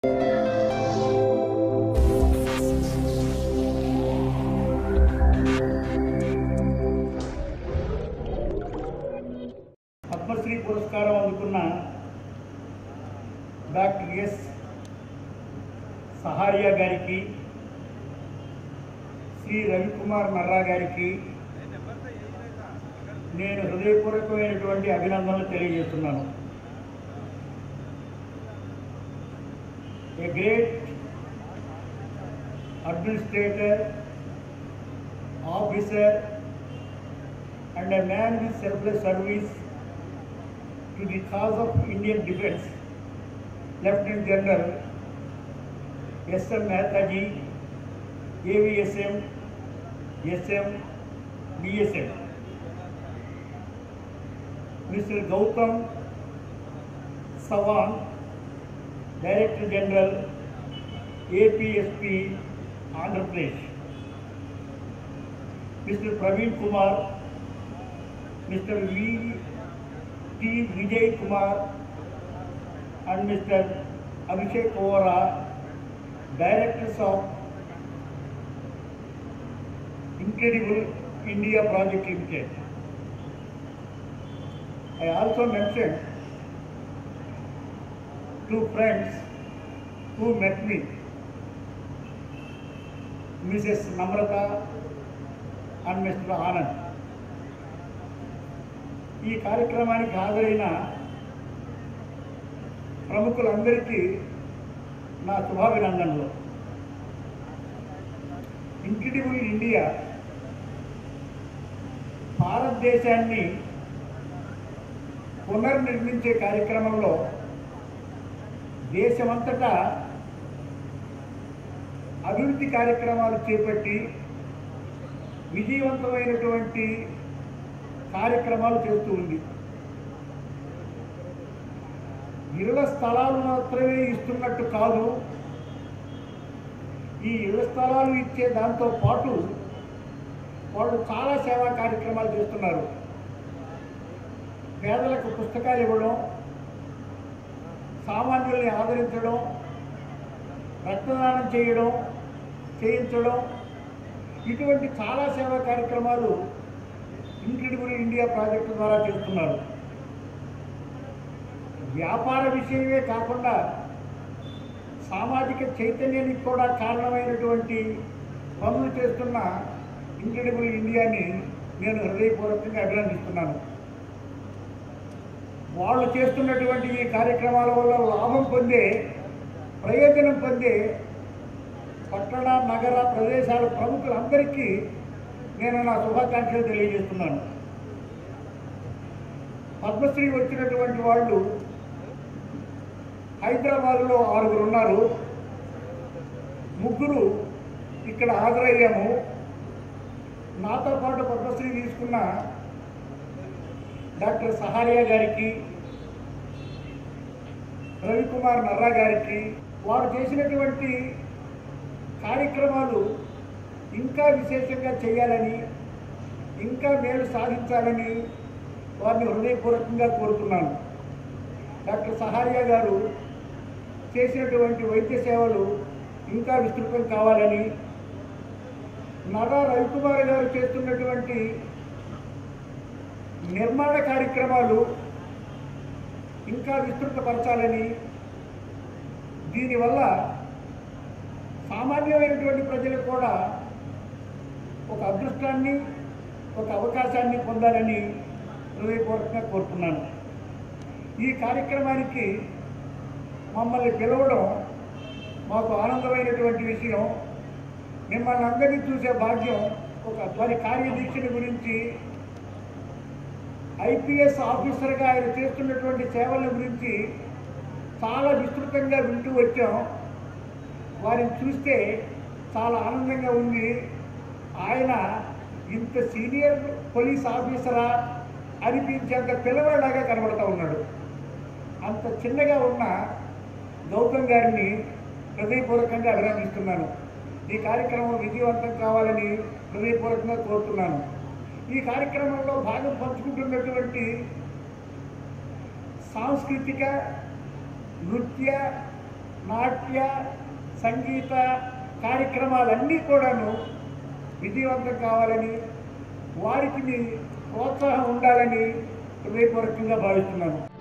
పద్మశ్రీ పురస్కారం అందుకున్న doctor yes సహారియా గారికి శ్రీ రవికుమార్ నర్రా గారికి నేను హృదయపూర్వకమైనటువంటి అభినందనలు తెలియజేస్తున్నాను a great administrator officer and a man with selfless service to the cause of Indian defense, Lieutenant General S.M. Mehtaji, AVSM, SM, BSM. Mr. Gautam Sawan, Director General, APSP, Andhra Pradesh. Mr. Praveen Kumar, Mr. V. T. Vijay Kumar and Mr. Abhishek Ovara, directors of Incredible India Project Limited. I also mentioned two friends who met me, Mrs. Namrata and Mr. Anand. ఈ కార్యక్రమానికి హాజరైన ప్రముఖులందరికీ నా శుభాభినందనలు incredible India భారతదేశాన్ని పునర్నిర్మించే కార్యక్రమంలో దేశమంతటా అభివృద్ధి కార్యక్రమాలు చేపట్టి విజయవంతమైనటువంటి కార్యక్రమాలు చేస్తూ ఉంది ఇళ్ల స్థలాలు మాత్రమే ఇస్తున్నట్టు కాదు ఈ ఇళ్ల స్థలాలు ఇచ్చే దాంతో పాటు వాళ్ళు చాలా సేవా కార్యక్రమాలు చేస్తున్నారు పేదలకు పుస్తకాలు ఇవ్వడం సామాన్యుల్ని ఆదరించడం రక్తదానం చేయడం చేయించడం ఇటువంటి చాలా సేవా కార్యక్రమాలు ఇంక్రెడిబుల్ ఇండియా ప్రాజెక్టు ద్వారా చేస్తున్నారు వ్యాపార విషయమే కాకుండా సామాజిక చైతన్యానికి కూడా కారణమైనటువంటి పనులు చేస్తున్న ఇంక్రెడిబుల్ ఇండియాని నేను హృదయపూర్వకంగా అభినందిస్తున్నాను వాళ్ళు చేస్తున్నటువంటి ఈ కార్యక్రమాల వల్ల లాభం పొందే ప్రయోజనం పొందే పట్టణ నగర ప్రదేశాల ప్రముఖులందరికీ నేను నా శుభాకాంక్షలు తెలియజేస్తున్నాను పద్మశ్రీ వచ్చినటువంటి వాళ్ళు హైదరాబాద్లో ఆరుగురు ఉన్నారు ముగ్గురు ఇక్కడ హాజరయ్యాము నాతో పాటు పద్మశ్రీ తీసుకున్న డాక్టర్ సహారియా గారికి రవికుమార్ నర్రా గారికి వారు చేసినటువంటి కార్యక్రమాలు ఇంకా విశేషంగా చేయాలని ఇంకా మేలు సాధించాలని వారిని హృదయపూర్వకంగా కోరుతున్నాను డాక్టర్ సహారియా గారు చేసినటువంటి వైద్య సేవలు ఇంకా విస్తృతం కావాలని నరా రవికుమార్ గారు చేస్తున్నటువంటి నిర్మాణ కార్యక్రమాలు ఇంకా విస్తృతపరచాలని దీనివల్ల సామాన్యమైనటువంటి ప్రజలు కూడా ఒక అదృష్టాన్ని ఒక అవకాశాన్ని పొందాలని హృదయపూర్వకంగా కోరుతున్నాను ఈ కార్యక్రమానికి మమ్మల్ని పిలవడం మాకు ఆనందమైనటువంటి విషయం మిమ్మల్ని అందరినీ చూసే భాగ్యం ఒక వారి కార్యదీక్షణ గురించి ఐపీఎస్ ఆఫీసర్గా ఆయన చేస్తున్నటువంటి సేవల గురించి చాలా విస్తృతంగా వింటూ వచ్చాం వారిని చూస్తే చాలా ఆనందంగా ఉంది ఆయన ఇంత సీనియర్ పోలీస్ ఆఫీసరా అనిపించేంత పిల్లవాడిలాగా కనబడతా ఉన్నాడు అంత చిన్నగా ఉన్న గౌతమ్ గారిని హృదయపూర్వకంగా అభినందిస్తున్నాను ఈ కార్యక్రమం విజయవంతం కావాలని హృదయపూర్వకంగా కోరుతున్నాను ఈ కార్యక్రమంలో భాగం పంచుకుంటున్నటువంటి సాంస్కృతిక నృత్య నాట్య సంగీత కార్యక్రమాలన్నీ కూడాను విజయవంతం కావాలని వారికి మీ ప్రోత్సాహం ఉండాలని హృదయపూర్వకంగా భావిస్తున్నాను